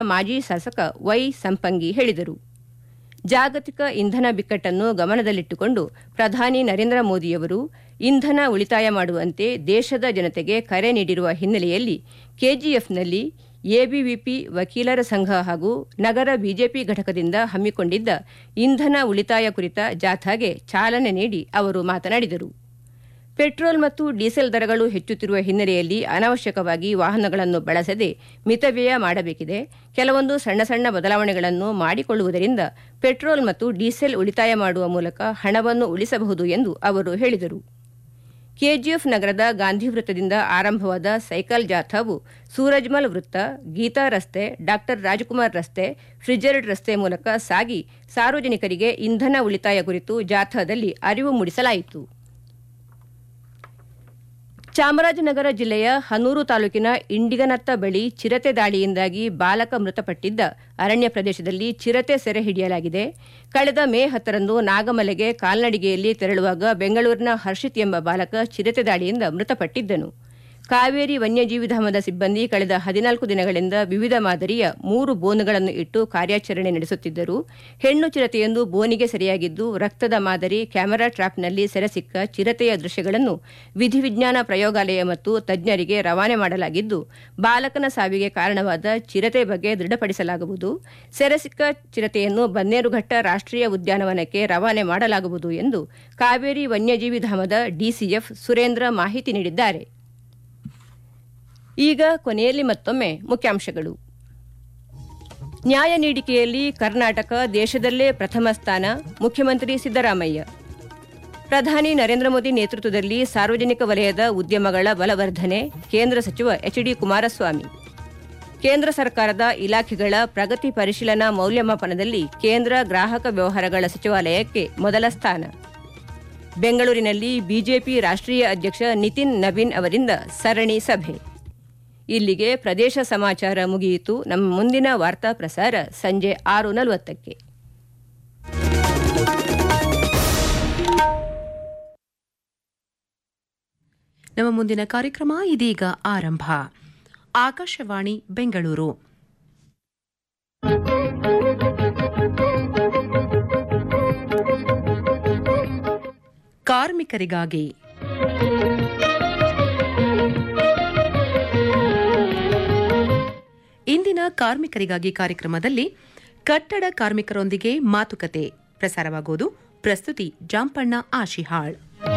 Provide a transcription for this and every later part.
ಮಾಜಿ ಶಾಸಕ ವೈ ಸಂಪಂಗಿ ಹೇಳಿದರು ಜಾಗತಿಕ ಇಂಧನ ಬಿಕ್ಕಟ್ಟನ್ನು ಗಮನದಲ್ಲಿಟ್ಟುಕೊಂಡು ಪ್ರಧಾನಿ ನರೇಂದ್ರ ಮೋದಿಯವರು ಇಂಧನ ಉಳಿತಾಯ ಮಾಡುವಂತೆ ದೇಶದ ಜನತೆಗೆ ಕರೆ ನೀಡಿರುವ ಹಿನ್ನೆಲೆಯಲ್ಲಿ ಕೆಜಿಎಫ್ನಲ್ಲಿ ಎಬಿವಿಪಿ ವಕೀಲರ ಸಂಘ ಹಾಗೂ ನಗರ ಬಿಜೆಪಿ ಘಟಕದಿಂದ ಹಮ್ಮಿಕೊಂಡಿದ್ದ ಇಂಧನ ಉಳಿತಾಯ ಕುರಿತ ಜಾಥಾಗೆ ಚಾಲನೆ ನೀಡಿ ಅವರು ಮಾತನಾಡಿದರು ಪೆಟ್ರೋಲ್ ಮತ್ತು ಡೀಸೆಲ್ ದರಗಳು ಹೆಚ್ಚುತ್ತಿರುವ ಹಿನ್ನೆಲೆಯಲ್ಲಿ ಅನಾವಶ್ಯಕವಾಗಿ ವಾಹನಗಳನ್ನು ಬಳಸದೆ ಮಿತವ್ಯಯ ಮಾಡಬೇಕಿದೆ ಕೆಲವೊಂದು ಸಣ್ಣ ಸಣ್ಣ ಬದಲಾವಣೆಗಳನ್ನು ಮಾಡಿಕೊಳ್ಳುವುದರಿಂದ ಪೆಟ್ರೋಲ್ ಮತ್ತು ಡೀಸೆಲ್ ಉಳಿತಾಯ ಮಾಡುವ ಮೂಲಕ ಹಣವನ್ನು ಉಳಿಸಬಹುದು ಎಂದು ಅವರು ಹೇಳಿದರು ಕೆಜಿಎಫ್ ನಗರದ ಗಾಂಧಿ ವೃತ್ತದಿಂದ ಆರಂಭವಾದ ಸೈಕಲ್ ಜಾಥಾವು ಸೂರಜ್ಮಲ್ ವೃತ್ತ ಗೀತಾ ರಸ್ತೆ ಡಾಕ್ಟರ್ ರಾಜಕುಮಾರ್ ರಸ್ತೆ ಫ್ರಿಜರ್ಡ್ ರಸ್ತೆ ಮೂಲಕ ಸಾಗಿ ಸಾರ್ವಜನಿಕರಿಗೆ ಇಂಧನ ಉಳಿತಾಯ ಕುರಿತು ಜಾಥಾದಲ್ಲಿ ಅರಿವು ಮೂಡಿಸಲಾಯಿತು ಚಾಮರಾಜನಗರ ಜಿಲ್ಲೆಯ ಹನೂರು ತಾಲೂಕಿನ ಇಂಡಿಗನತ್ತ ಬಳಿ ಚಿರತೆ ದಾಳಿಯಿಂದಾಗಿ ಬಾಲಕ ಮೃತಪಟ್ಟಿದ್ದ ಅರಣ್ಯ ಪ್ರದೇಶದಲ್ಲಿ ಚಿರತೆ ಸೆರೆ ಹಿಡಿಯಲಾಗಿದೆ ಕಳೆದ ಮೇ ಹತ್ತರಂದು ನಾಗಮಲೆಗೆ ಕಾಲ್ನಡಿಗೆಯಲ್ಲಿ ತೆರಳುವಾಗ ಬೆಂಗಳೂರಿನ ಹರ್ಷಿತ್ ಎಂಬ ಬಾಲಕ ಚಿರತೆ ದಾಳಿಯಿಂದ ಮೃತಪಟ್ಟಿದ್ದನು ಕಾವೇರಿ ವನ್ಯಜೀವಿ ಧಾಮದ ಸಿಬ್ಬಂದಿ ಕಳೆದ ಹದಿನಾಲ್ಕು ದಿನಗಳಿಂದ ವಿವಿಧ ಮಾದರಿಯ ಮೂರು ಬೋನುಗಳನ್ನು ಇಟ್ಟು ಕಾರ್ಯಾಚರಣೆ ನಡೆಸುತ್ತಿದ್ದರು ಹೆಣ್ಣು ಚಿರತೆಯೊಂದು ಬೋನಿಗೆ ಸೆರೆಯಾಗಿದ್ದು ರಕ್ತದ ಮಾದರಿ ಕ್ಯಾಮೆರಾ ಟ್ರಾಪ್ನಲ್ಲಿ ಸೆರೆಸಿಕ್ಕ ಚಿರತೆಯ ದೃಶ್ಯಗಳನ್ನು ವಿಧಿವಿಜ್ಞಾನ ಪ್ರಯೋಗಾಲಯ ಮತ್ತು ತಜ್ಞರಿಗೆ ರವಾನೆ ಮಾಡಲಾಗಿದ್ದು ಬಾಲಕನ ಸಾವಿಗೆ ಕಾರಣವಾದ ಚಿರತೆ ಬಗ್ಗೆ ದೃಢಪಡಿಸಲಾಗುವುದು ಸೆರೆಸಿಕ್ಕ ಚಿರತೆಯನ್ನು ಬನ್ನೇರುಘಟ್ಟ ರಾಷ್ಟ್ರೀಯ ಉದ್ಯಾನವನಕ್ಕೆ ರವಾನೆ ಮಾಡಲಾಗುವುದು ಎಂದು ಕಾವೇರಿ ವನ್ಯಜೀವಿ ಧಾಮದ ಡಿಸಿಎಫ್ ಸುರೇಂದ್ರ ಮಾಹಿತಿ ನೀಡಿದ್ದಾರೆ ಈಗ ಕೊನೆಯಲ್ಲಿ ಮತ್ತೊಮ್ಮೆ ಮುಖ್ಯಾಂಶಗಳು ನ್ಯಾಯ ನೀಡಿಕೆಯಲ್ಲಿ ಕರ್ನಾಟಕ ದೇಶದಲ್ಲೇ ಪ್ರಥಮ ಸ್ಥಾನ ಮುಖ್ಯಮಂತ್ರಿ ಸಿದ್ದರಾಮಯ್ಯ ಪ್ರಧಾನಿ ನರೇಂದ್ರ ಮೋದಿ ನೇತೃತ್ವದಲ್ಲಿ ಸಾರ್ವಜನಿಕ ವಲಯದ ಉದ್ಯಮಗಳ ಬಲವರ್ಧನೆ ಕೇಂದ್ರ ಸಚಿವ ಎಚ್ ಡಿ ಕುಮಾರಸ್ವಾಮಿ ಕೇಂದ್ರ ಸರ್ಕಾರದ ಇಲಾಖೆಗಳ ಪ್ರಗತಿ ಪರಿಶೀಲನಾ ಮೌಲ್ಯಮಾಪನದಲ್ಲಿ ಕೇಂದ್ರ ಗ್ರಾಹಕ ವ್ಯವಹಾರಗಳ ಸಚಿವಾಲಯಕ್ಕೆ ಮೊದಲ ಸ್ಥಾನ ಬೆಂಗಳೂರಿನಲ್ಲಿ ಬಿಜೆಪಿ ರಾಷ್ಟ್ರೀಯ ಅಧ್ಯಕ್ಷ ನಿತಿನ್ ನಬೀನ್ ಅವರಿಂದ ಸರಣಿ ಸಭೆ ಇಲ್ಲಿಗೆ ಪ್ರದೇಶ ಸಮಾಚಾರ ಮುಗಿಯಿತು ನಮ್ಮ ಮುಂದಿನ ವಾರ್ತಾ ಪ್ರಸಾರ ಸಂಜೆ ಆರು ನಲವತ್ತಕ್ಕೆ ನಮ್ಮ ಮುಂದಿನ ಕಾರ್ಯಕ್ರಮ ಇದೀಗ ಆರಂಭ ಆಕಾಶವಾಣಿ ಬೆಂಗಳೂರು ಕಾರ್ಮಿಕರಿಗಾಗಿ ಇಂದಿನ ಕಾರ್ಮಿಕರಿಗಾಗಿ ಕಾರ್ಯಕ್ರಮದಲ್ಲಿ ಕಟ್ಟಡ ಕಾರ್ಮಿಕರೊಂದಿಗೆ ಮಾತುಕತೆ ಪ್ರಸಾರವಾಗುವುದು ಪ್ರಸ್ತುತಿ ಜಾಂಪಣ್ಣ ಆಶಿಹಾಳ್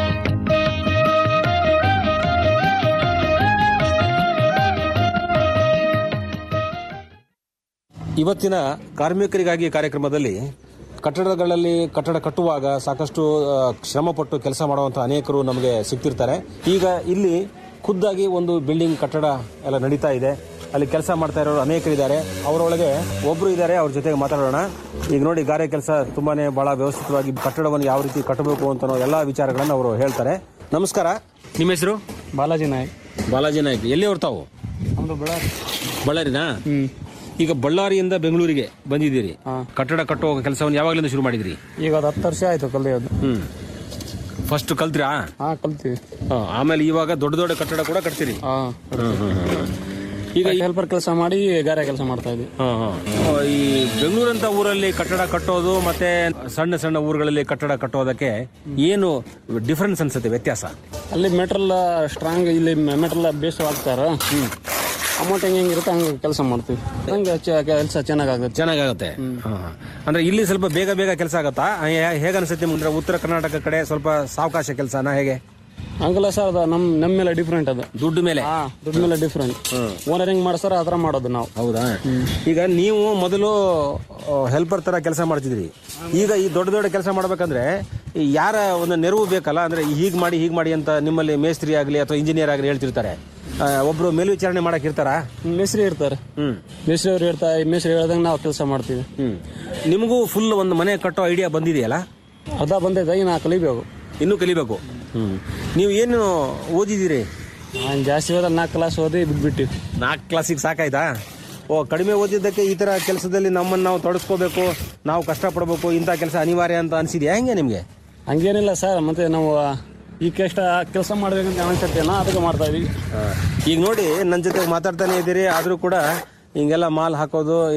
ಇವತ್ತಿನ ಕಾರ್ಮಿಕರಿಗಾಗಿ ಕಾರ್ಯಕ್ರಮದಲ್ಲಿ ಕಟ್ಟಡಗಳಲ್ಲಿ ಕಟ್ಟಡ ಕಟ್ಟುವಾಗ ಸಾಕಷ್ಟು ಆ, ಶ್ರಮಪಟ್ಟು ಕೆಲಸ ಮಾಡುವಂಥ ಅನೇಕರು ನಮಗೆ ಸಿಗ್ತಿರ್ತಾರೆ ಈಗ ಇಲ್ಲಿ ಖುದ್ದಾಗಿ ಒಂದು ಬಿಲ್ಡಿಂಗ್ ಕಟ್ಟಡ ಎಲ್ಲ ನಡೀತಾ ಇದೆ ಅಲ್ಲಿ ಕೆಲಸ ಮಾಡ್ತಾ ಇರೋರು ಅನೇಕರಿದ್ದಾರೆ ಅವರೊಳಗೆ ಒಬ್ರು ಇದ್ದಾರೆ ಅವ್ರ ಜೊತೆಗೆ ಮಾತಾಡೋಣ ಈಗ ನೋಡಿ ಗಾರೆ ಕೆಲಸ ತುಂಬಾನೇ ಬಹಳ ವ್ಯವಸ್ಥಿತವಾಗಿ ಕಟ್ಟಡವನ್ನು ಯಾವ ರೀತಿ ಕಟ್ಟಬೇಕು ಅಂತ ಎಲ್ಲ ವಿಚಾರಗಳನ್ನು ಅವರು ಹೇಳ್ತಾರೆ ನಮಸ್ಕಾರ ನಿಮ್ಮ ಹೆಸರು ಬಾಲಾಜಿ ನಾಯಕ್ ಬಾಲಾಜಿ ನಾಯ್ಕ ಎಲ್ಲಿ ಹೊರ್ತಾವು ನಮ್ದು ಬಳ್ಳಾರಿ ಬಳ್ಳಾರಿನಾ ಹ್ಮ್ ಈಗ ಬಳ್ಳಾರಿಯಿಂದ ಬೆಂಗಳೂರಿಗೆ ಬಂದಿದ್ದೀರಿ ಹಾ. ಕಟ್ಟಡ ಕಟ್ಟುವ ಕೆಲಸವನ್ನು ಯಾವಾಗಲಿಂದ ಶುರು ಮಾಡಿದ್ರಿ ಈಗ ಅದು ಹತ್ತು ವರ್ಷ ಆಯ್ತು ಕಲಿಯೋದು ಹ್ಮ್ ಫಸ್ಟ್ ಕಲ್ತ್ರಾ ಹಾ ಕಲ್ತೀವಿ ಹಾ, ಆಮೇಲೆ ಇವಾಗ ದೊಡ್ಡ ದೊಡ್ಡ ಕಟ್ಟಡ ಕೂಡ ಕಟ್ತೀರಿ ಹಾ ಈಗ ಈ- ಹೆಲ್ಪರ್ ಕೆಲಸ ಮಾಡಿ ಗಾರೆ ಕೆಲಸ ಮಾಡ್ತಾ ಇದ್ವಿ ಹಾ, ಹಾ. ಈ ಬೆಂಗಳೂರಂತ ಊರಲ್ಲಿ ಕಟ್ಟಡ ಕಟ್ಟೋದು ಮತ್ತೆ ಸಣ್ಣ ಸಣ್ಣ ಊರುಗಳಲ್ಲಿ ಕಟ್ಟಡ ಕಟ್ಟೋದಕ್ಕೆ ಏನು ಡಿಫರೆನ್ಸ್ ಅನ್ಸುತ್ತೆ ವ್ಯತ್ಯಾಸ ಅಲ್ಲಿ ಮೆಟ್ರಲ್ ಸ್ಟ್ರಾಂಗ್ ಇಲ್ಲಿ ಮೆಟ್ರಲ್ ಬೇಸ್ ಹಾಕ್ತಾರ ಅಮೌಂಟ್ ಹೆಂಗೆ ಹೆಂಗಿರುತ್ತೆ ಹಂಗೆ ಕೆಲಸ ಮಾಡ್ತೀವಿ ಹಂಗೆ ಕೆಲಸ ಚೆನ್ನಾಗಾಗುತ್ತೆ ಚೆನ್ನಾಗಾಗುತ್ತೆ ಹಾ, ಹಾ. ಅಂದ್ರೆ ಇಲ್ಲಿ ಸ್ವಲ್ಪ ಬೇಗ ಬೇಗ ಕೆಲಸ ಆಗತ್ತಾ ಹೇ- ಹೇಗೆ ಅನ್ಸುತ್ತೆ ನಿಮ್ಗೆ? ಅಂದ್ರೆ ಉತ್ತರ ಕರ್ನಾಟಕ ಕಡೆ ಸ್ವಲ್ಪ ಸಾವಕಾಶ ಕೆಲಸನ ಹೇಗೆ ಹಂಗಲ್ಲ ಸರ್ ಅದು ನಮ್ ನಮ್ಮ ಮೇಲೆ ಡಿಫ್ರೆಂಟ್ ಅದು ದುಡ್ಡು ಮೇಲೆ ಹಾ ದುಡ್ಡು ಮೇಲೆ ಡಿಫ್ರೆಂಟ್ ಓನರ್ ಹೆಂಗ್ ಮಾಡ್ತಾರ ಆ ಥರ ಮಾಡೋದು ನಾವು ಹೌದಾ ಈಗ ನೀವು ಮೊದಲು ಹೆಲ್ಪರ್ ತರ ಕೆಲಸ ಮಾಡ್ತಿದ್ರಿ ಈಗ ಈ ದೊಡ್ಡ ದೊಡ್ಡ ಕೆಲಸ ಮಾಡ್ಬೇಕಂದ್ರೆ ಈ ಯಾರ ಒಂದು ನೆರವು ಬೇಕಲ್ಲ ಅಂದ್ರೆ ಹೀಗ್ ಮಾಡಿ ಹೀಗ್ ಮಾಡಿ ಅಂತ ನಿಮ್ಮಲ್ಲಿ ಮೇಸ್ತ್ರಿ ಆಗಲಿ ಅಥವಾ ಇಂಜಿನಿಯರ್ ಆಗಲಿ ಹೇಳ್ತಿರ್ತಾರೆ ಆ, ಒಬ್ರು ಮೇಲ್ವಿಚಾರಣೆ ಮಾಡಕ್ ಇರ್ತಾರಾ ಮೇಸ್ರಿ ಇರ್ತಾರೆ ಹ್ಮ್ ಮೇಸ್ರಿ ಅವ್ರು ಇರ್ತಾರೆ ಮೇಸ್ರಿ ಹೇಳ್ದಂಗೆ ನಾವು ಕೆಲಸ ಮಾಡ್ತೀವಿ ಹ್ಮ್ ನಿಮಗೂ ಫುಲ್ ಒಂದು ಮನೆ ಕಟ್ಟೋ ಐಡಿಯಾ ಬಂದಿದೆಯಲ್ಲ ಅರ್ಧ ಬಂದೈತೆ ಇನ್ನು ಕಲಿಬೇಕು ಇನ್ನೂ ಕಲಿಬೇಕು ಹ್ಮ್ ನೀವು ಏನು ಓದಿದ್ದೀರಿ ನಾನು ಜಾಸ್ತಿ ಓದಲ್ಲ ನಾಲ್ಕು ಕ್ಲಾಸ್ ಓದಿ ಬಿಟ್ಬಿಟ್ಟಿವಿ ನಾಲ್ಕು ಕ್ಲಾಸಿಗೆ ಸಾಕಾಯ್ತಾ ಓ ಕಡಿಮೆ ಓದಿದ್ದಕ್ಕೆ ಈ ತರ ಕೆಲಸದಲ್ಲಿ ನಮ್ಮನ್ನು ನಾವು ತೊಡಸ್ಕೋಬೇಕು ನಾವು ಕಷ್ಟಪಡಬೇಕು ಇಂಥ ಕೆಲಸ ಅನಿವಾರ್ಯ ಅಂತ ಅನ್ಸಿದ್ಯಾ ಹೆಂಗೆ ನಿಮಗೆ ಹಂಗೇನಿಲ್ಲ ಸರ್ ಮತ್ತೆ ನಾವು ಈ ಕಷ್ಟ ಕೆಲಸ ಮಾಡ್ಬೇಕಂತ ಅನ್ಸುತ್ತೇನೋ ಅದಕ್ಕೆ ಮಾಡ್ತಾ ಇದೀವಿ ಈಗ ನೋಡಿ ನನ್ನ ಜೊತೆ ಮಾತಾಡ್ತಾನೆ ಇದ್ದೀರಿ ಆದರೂ ಕೂಡ ಹಿಂಗೆಲ್ಲ ಮಾಲ್ ಹಾಕೋದು